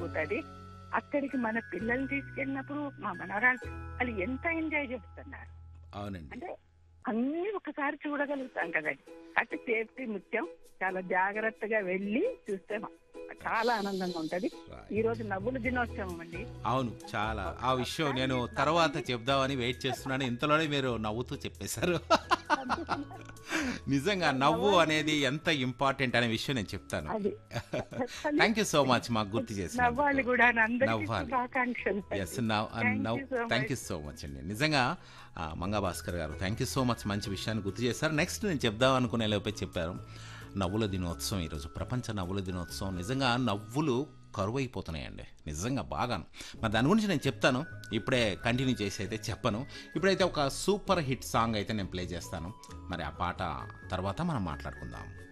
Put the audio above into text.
జరుగుతుంది అక్కడికి మన పిల్లల్ని తీసుకెళ్ళినప్పుడు మా మనవరాలు వాళ్ళు ఎంత ఎంజాయ్ చేస్తున్నారు అవునండి అంటే అన్ని ఒకసారి చూడగలుగుతాం కదండి అటు సేఫ్టీ ముఖ్యం చాలా జాగ్రత్తగా వెళ్ళి చూస్తే మా- చాలా ఆనందంగా ఉంటది ఈ రోజు నవ్వుల దినోత్సవం అండి అవును చాలా ఆ విషయం నేను తర్వాత చెప్దామని వెయిట్ చేస్తున్నాను ఇంతలోనే మీరు నవ్వుతూ చెప్పేశారు నిజంగా నవ్వు అనేది ఎంత ఇంపార్టెంట్ అనే విషయం నేను చెప్తాను అది థ్యాంక్ యూ సో మచ్ మాకు గుర్తు చేసిన నవ్వాలి కూడా అందరికీ నవ్వాలి. శుభాకాంక్షలు ఎస్ నవ్ Thank నవ్ you so thank you so much అండి నిజంగా ఆ, మంగా భాస్కర్ గారు థ్యాంక్ యూ సో మచ్ మంచి విషయాన్ని గుర్తు చేశారు నెక్స్ట్ నేను చెప్దాం అనుకునే లోపే చెప్పారు నవ్వుల దినోత్సవం ఈరోజు ప్రపంచ నవ్వుల దినోత్సవం నిజంగా నవ్వులు కరువైపోతున్నాయండి నిజంగా బాగాను మరి దాని గురించి నేను చెప్తాను ఇప్పుడే కంటిన్యూ చేసి అయితే చెప్పను ఇప్పుడైతే ఒక సూపర్ హిట్ సాంగ్ అయితే నేను ప్లే చేస్తాను మరి ఆ పాట తర్వాత మనం మాట్లాడుకుందాం